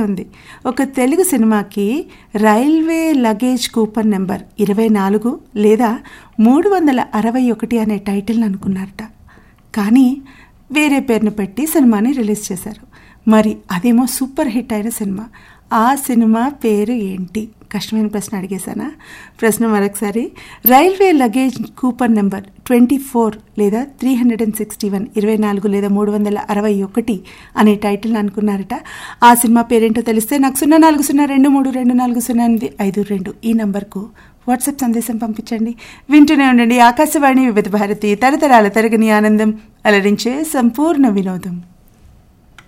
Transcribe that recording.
ఉంది ఒక తెలుగు సినిమాకి రైల్వే లగేజ్ కూపన్ నెంబర్ ఇరవై నాలుగు లేదా మూడు వందల అరవై ఒకటి అనే టైటిల్ అనుకున్నారట కానీ వేరే పేరును పెట్టి సినిమాని రిలీజ్ చేశారు మరి అదేమో సూపర్ హిట్ అయిన సినిమా ఆ సినిమా పేరు ఏంటి కష్టమైన ప్రశ్న అడిగేశానా ప్రశ్న మరొకసారి railway luggage coupon number twenty four లేదా three hundred and sixty one ఇరవై నాలుగు లేదా మూడు వందల అరవై ఒకటి అనే టైటిల్ అనుకున్నారట ఆ సినిమా పేరేంటో తెలిస్తే నాకు సున్నా నాలుగు సున్నా రెండు మూడు రెండు నాలుగు సున్నా ఎనిమిది ఐదు రెండు ఈ నంబర్కు వాట్సాప్ సందేశం పంపించండి వింటూనే ఉండండి ఆకాశవాణి వివిధ భారతి తరతరాల తరగని ఆనందం అలరించే సంపూర్ణ వినోదం